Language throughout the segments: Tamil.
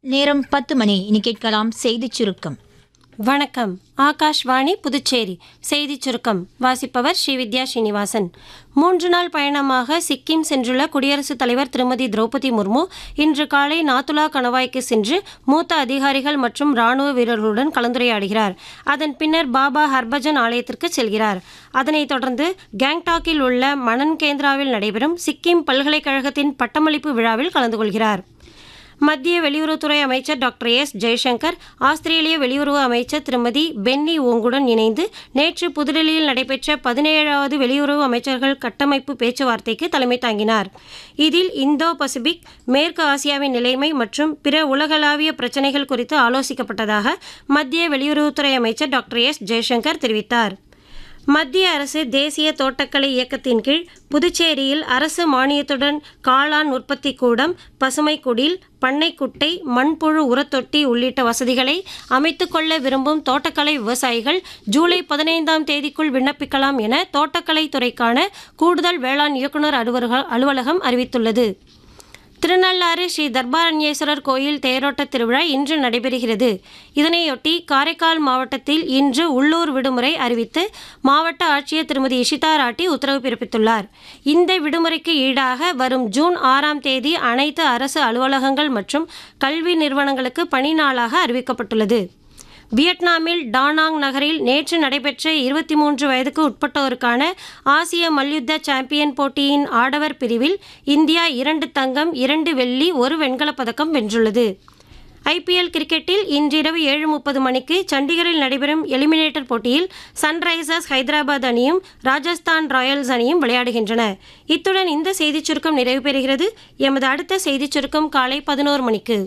நேரம் பத்து மணி இனி கேட்கலாம் செய்திச் சுருக்கம் வணக்கம் ஆகாஷ்வாணி புதுச்சேரி செய்திச் சுருக்கம் வாசிப்பவர் ஸ்ரீவித்யா ஸ்ரீனிவாசன் மூன்று நாள் பயணமாக சிக்கிம் சென்றுள்ள குடியரசுத் தலைவர் திருமதி திரௌபதி முர்மு இன்று காலை நாத்துலா கணவாய்க்கு சென்று மூத்த அதிகாரிகள் மற்றும் ராணுவ வீரர்களுடன் கலந்துரையாடுகிறார் அதன் பின்னர் பாபா ஹர்பஜன் ஆலயத்திற்கு செல்கிறார் அதனைத் தொடர்ந்து கேங்டாக்கில் உள்ள மணன் கேந்திராவில் நடைபெறும் சிக்கிம் பல்கலைக்கழகத்தின் பட்டமளிப்பு விழாவில் கலந்து கொள்கிறார் மத்திய வெளியுறவுத்துறை அமைச்சர் டாக்டர் எஸ் ஜெய்சங்கர் ஆஸ்திரேலிய வெளியுறவு அமைச்சர் திருமதி பென்னி ஓங்குடன் இணைந்து நேற்று புதுடெல்லியில் நடைபெற்ற பதினேழாவது வெளியுறவு அமைச்சர்கள் கட்டமைப்பு பேச்சுவார்த்தைக்கு தலைமை தாங்கினார் இதில் இந்தோ பசிபிக் மேற்கு ஆசியாவின் நிலைமை மற்றும் பிற உலகளாவிய பிரச்சினைகள் குறித்து ஆலோசிக்கப்பட்டதாக மத்திய வெளியுறவுத்துறை அமைச்சர் டாக்டர் எஸ் ஜெய்சங்கர் தெரிவித்தார் மத்திய அரசு தேசிய தோட்டக்கலை இயக்கத்தின் கீழ் புதுச்சேரியில் அரசு மானியத்துடன் காளான் உற்பத்தி கூடம் பசுமை குடில் பண்ணைக்குட்டை மண்புழு உரத்தொட்டி உள்ளிட்ட வசதிகளை அமைத்துக் கொள்ள விரும்பும் தோட்டக்கலை விவசாயிகள் ஜூலை பதினைந்தாம் தேதிக்குள் விண்ணப்பிக்கலாம் என தோட்டக்கலை துறைக்கான கூடுதல் வேளாண் இயக்குநர் அலுவலக அலுவலகம் அறிவித்துள்ளது திருநள்ளாறு ஸ்ரீ தர்பாரண்யேஸ்வரர் கோயில் தேரோட்ட திருவிழா இன்று நடைபெறுகிறது இதனையொட்டி காரைக்கால் மாவட்டத்தில் இன்று உள்ளூர் விடுமுறை அறிவித்து மாவட்ட ஆட்சியர் திருமதி இஷிதா ராட்டி உத்தரவு பிறப்பித்துள்ளார் இந்த விடுமுறைக்கு ஈடாக வரும் ஜூன் ஆறாம் தேதி அனைத்து அரசு அலுவலகங்கள் மற்றும் கல்வி நிறுவனங்களுக்கு பணி நாளாக அறிவிக்கப்பட்டுள்ளது வியட்நாமில் டானாங் நகரில் நேற்று நடைபெற்ற இருபத்தி மூன்று வயதுக்கு உட்பட்டோருக்கான ஆசிய மல்யுத்த சாம்பியன் போட்டியின் ஆடவர் பிரிவில் இந்தியா இரண்டு தங்கம் இரண்டு வெள்ளி ஒரு வெண்கலப் பதக்கம் வென்றுள்ளது ஐபிஎல் கிரிக்கெட்டில் இன்றிரவு ஏழு முப்பது மணிக்கு சண்டிகரில் நடைபெறும் எலிமினேட்டர் போட்டியில் சன்ரைசர்ஸ் ஹைதராபாத் அணியும் ராஜஸ்தான் ராயல்ஸ் அணியும் விளையாடுகின்றன இத்துடன் இந்த செய்திச் சுருக்கம் நிறைவு பெறுகிறது எமது அடுத்த செய்திச் சுருக்கம் காலை பதினோரு மணிக்கு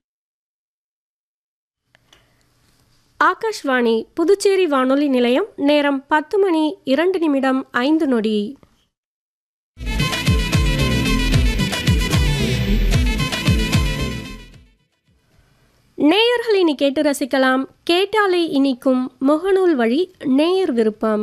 ஆகாஷ்வாணி புதுச்சேரி வானொலி நிலையம் நேரம் பத்து மணி இரண்டு நிமிடம் ஐந்து நொடி நேயர்கள் இனி கேட்டு ரசிக்கலாம் கேட்டாலே இனிக்கும் முகநூல் வழி நேயர் விருப்பம்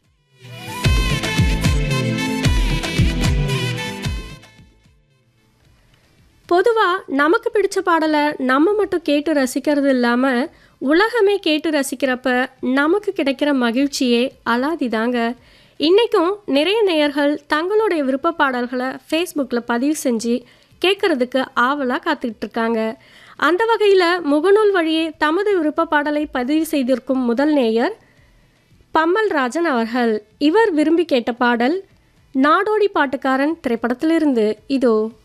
பொதுவாக நமக்கு பிடிச்ச பாடலை நம்ம மட்டும் கேட்டு ரசிக்கிறது இல்லாமல் உலகமே கேட்டு ரசிக்கிறப்ப நமக்கு கிடைக்கிற மகிழ்ச்சியே அலாதிதாங்க இன்றைக்கும் நிறைய நேயர்கள் தங்களுடைய விருப்ப பாடல்களை ஃபேஸ்புக்கில் பதிவு செஞ்சு கேட்குறதுக்கு ஆவலாக காத்துக்கிட்டு இருக்காங்க அந்த வகையில் முகநூல் வழியே தமது விருப்ப பாடலை பதிவு செய்திருக்கும் முதல் நேயர் பம்மல் ராஜன் அவர்கள் இவர் விரும்பி கேட்ட பாடல் நாடோடி பாட்டுக்காரன் திரைப்படத்திலிருந்து இதோ